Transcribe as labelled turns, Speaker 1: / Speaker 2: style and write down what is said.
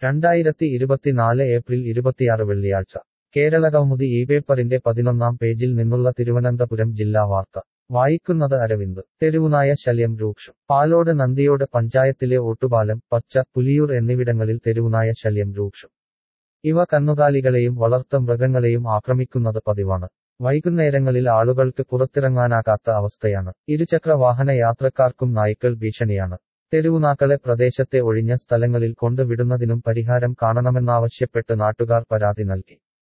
Speaker 1: രണ്ടായിരത്തി ഇരുപത്തിനാല് ഏപ്രിൽ ഇരുപത്തിയാറ് വെള്ളിയാഴ്ച കേരള കൗമുദി ഈ പേപ്പറിന്റെ പതിനൊന്നാം പേജിൽ നിന്നുള്ള തിരുവനന്തപുരം ജില്ലാ വാർത്ത വായിക്കുന്നത് അരവിന്ദ് തെരുവുനായ ശല്യം രൂക്ഷം പാലോട് നന്ദിയോട് പഞ്ചായത്തിലെ ഓട്ടുപാലം പച്ച പുലിയൂർ എന്നിവിടങ്ങളിൽ തെരുവുനായ ശല്യം രൂക്ഷം ഇവ കന്നുകാലികളെയും വളർത്തു മൃഗങ്ങളെയും ആക്രമിക്കുന്നത് പതിവാണ് വൈകുന്നേരങ്ങളിൽ ആളുകൾക്ക് പുറത്തിറങ്ങാനാകാത്ത അവസ്ഥയാണ് ഇരുചക്ര വാഹന യാത്രക്കാർക്കും നായ്ക്കൾ ഭീഷണിയാണ് തെരുവുനാക്കളെ പ്രദേശത്തെ ഒഴിഞ്ഞ സ്ഥലങ്ങളിൽ കൊണ്ടുവിടുന്നതിനും പരിഹാരം കാണണമെന്നാവശ്യപ്പെട്ട് നാട്ടുകാർ പരാതി നൽകി